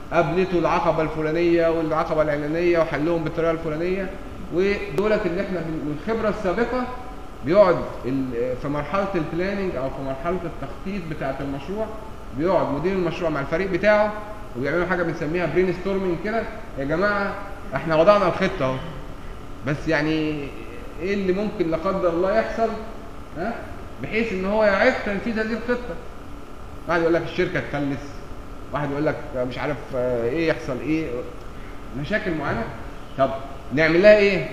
قابلته العقبه الفلانيه والعقبه العلانيه وحلهم بالطريقه الفلانيه ودولت اللي احنا بن- والخبره السابقه بيقعد ال- في مرحله البلاننج او في مرحله التخطيط بتاعه المشروع بيقعد مدير المشروع مع الفريق بتاعه وبيعملوا حاجه بنسميها برين ستورمنج كده يا جماعه احنا وضعنا الخطه اهو بس يعني ايه اللي ممكن لا قدر الله يحصل ها بحيث ان هو يعيق تنفيذ هذه الخطه واحد يقول لك الشركه تفلس واحد يقول لك مش عارف آه، ايه يحصل ايه مشاكل معينه طب نعمل لها ايه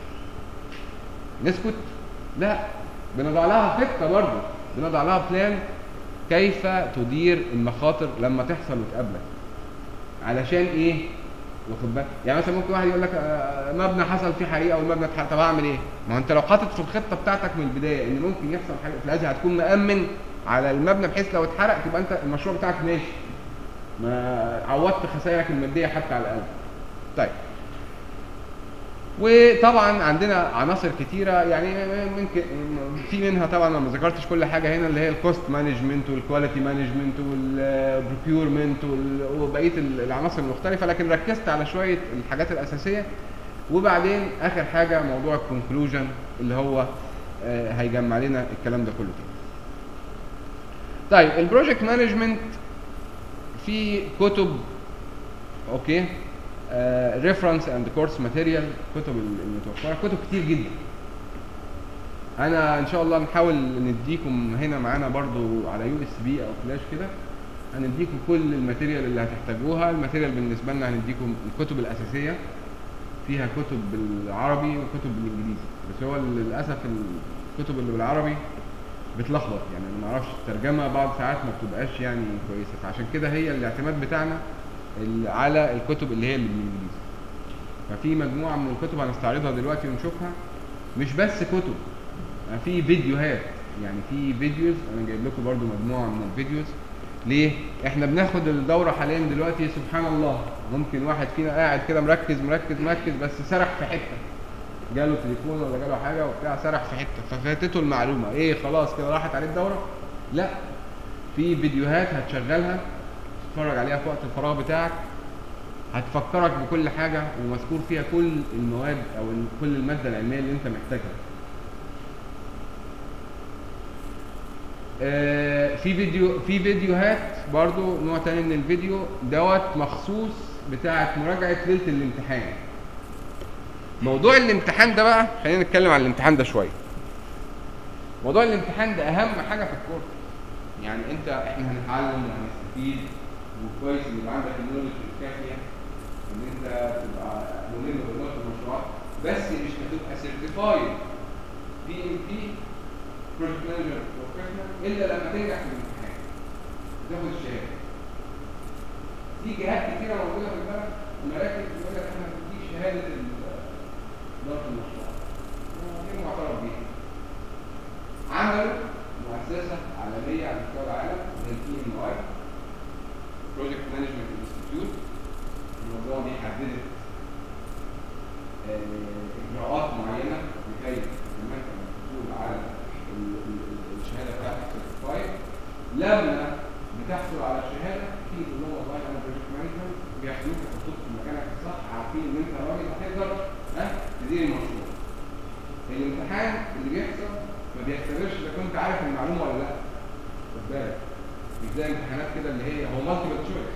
نسكت لا بنضع لها خطه برضه بنضع لها بلان كيف تدير المخاطر لما تحصل وتقابلك علشان ايه واخد بالك يعني مثلا ممكن واحد يقول لك آه، مبنى حصل فيه حريقه او المبنى اتحرق طب اعمل ايه ما هو انت لو حاطط في الخطه بتاعتك من البدايه ان ممكن يحصل حاجه لازم هتكون مامن على المبنى بحيث لو اتحرق تبقى انت المشروع بتاعك ماشي ما عوضت خسائرك الماديه حتى على الاقل طيب وطبعا عندنا عناصر كتيره يعني ممكن في منها طبعا انا ما ذكرتش كل حاجه هنا اللي هي الكوست مانجمنت والكواليتي مانجمنت والبروكيورمنت وبقيه العناصر المختلفه لكن ركزت على شويه الحاجات الاساسيه وبعدين اخر حاجه موضوع الكونكلوجن اللي هو آه، هيجمع لنا الكلام ده كله تاني. طيب البروجكت مانجمنت في كتب اوكي ريفرنس اند كورس ماتيريال كتب المتوفره كتب كتير جدا انا ان شاء الله نحاول نديكم هنا معانا برضو على يو اس بي او فلاش كده هنديكم كل الماتيريال اللي هتحتاجوها الماتيريال بالنسبه لنا هنديكم الكتب الاساسيه فيها كتب بالعربي وكتب بالانجليزي بس هو للاسف الكتب اللي بالعربي بتلخبط يعني أنا ما اعرفش الترجمه بعض ساعات ما بتبقاش يعني كويسه فعشان كده هي الاعتماد بتاعنا ال- على الكتب اللي هي اللي بالانجليزي ففي مجموعه من الكتب هنستعرضها دلوقتي ونشوفها مش بس كتب يعني في فيديوهات يعني في فيديوز انا جايب لكم برضو مجموعه من الفيديوز ليه احنا بناخد الدوره حاليا دلوقتي سبحان الله ممكن واحد فينا قاعد كده مركز مركز مركز بس سرح في حته جاله تليفون ولا جاله حاجه وبتاع سرح في حته ففاتته المعلومه ايه خلاص كده راحت عليه الدوره لا في فيديوهات هتشغلها تتفرج عليها في وقت الفراغ بتاعك هتفكرك بكل حاجه ومذكور فيها كل المواد او ال- كل الماده العلميه اللي انت محتاجها آه، في فيديو في فيديوهات برضو نوع تاني من الفيديو دوت مخصوص بتاعه مراجعه ليله الامتحان موضوع الامتحان ده بقى خلينا نتكلم عن الامتحان ده شويه موضوع الامتحان ده اهم حاجه في الكورس يعني انت احنا هنتعلم وهنستفيد وكويس ان يبقى عندك النولج الكافيه ان انت تبقى ملم بلغه المشروعات بس مش هتبقى سيرتيفايد بي ام بي بروجكت مانجر بروفيشنال الا لما تنجح في الامتحان تاخد الشهاده في جهات كتيره موجوده في البلد ومراكز بتقول لك احنا بنديك شهاده ال- اداره المشروع ودي معترف بيها عملوا مؤسسه عالميه على مستوى العالم زي البي ام اي بروجكت مانجمنت انستيتيوت الموضوع دي حددت آه، اجراءات معينه لكي تتمكن من الحصول على ال- ال- ال- الشهاده بتاعتك سيرتيفايد لما بتحصل على الشهاده في اللي هو والله انا بروجكت مانجمنت بياخدوك يحطوك في مكانك الصح عارفين ان انت راجل هتقدر ها تدير المشروع الامتحان اللي بيحصل ما بيختبرش اذا كنت عارف المعلومه ولا لا خد بالك مش زي امتحانات كده اللي هي هو مالتيبل تشويس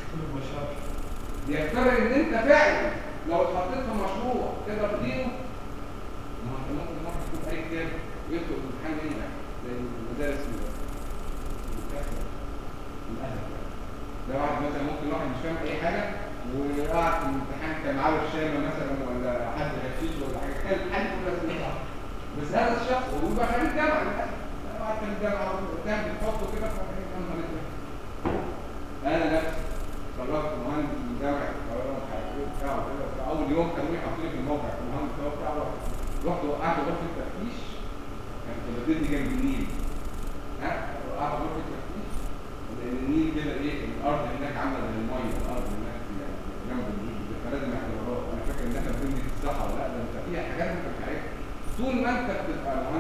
بيختبر ان انت فعلا لو اتحطيت في مشروع تقدر تديره ما هو انت ممكن واحد يكتب اي كتاب ويدخل الامتحان ينجح زي المدارس اللي اللي بتحصل للاسف يعني. ده واحد مثلا ممكن واحد مش فاهم اي حاجه وقعد في الامتحان كان معاه الشامه مثلا ولا حد غشيش ولا حاجه كان حد كل الناس صح بس هذا الشخص هو بيبقى خريج جامعه للاسف واحد خريج جامعه وتاخد تحطه كده في انا نفسي اتخرجت مهندس من جامعه القاهره ومش عارف ايه وبتاع وكده وبتاع. اول يوم كانوا يحطوني في الموقع في المهندس هو بتاع رحت وقعت غرفه تفتيش كانت ودتني جنب النيل ها وقعت غرفه تفتيش لان النيل كده ايه الارض هناك عامله زي الميه الارض هناك جنب النيل فلازم احنا وراء انا فاكر ان احنا بنبني في الصحراء لا ده انت فيها حاجات انت مش عارفها طول ما انت بتبقى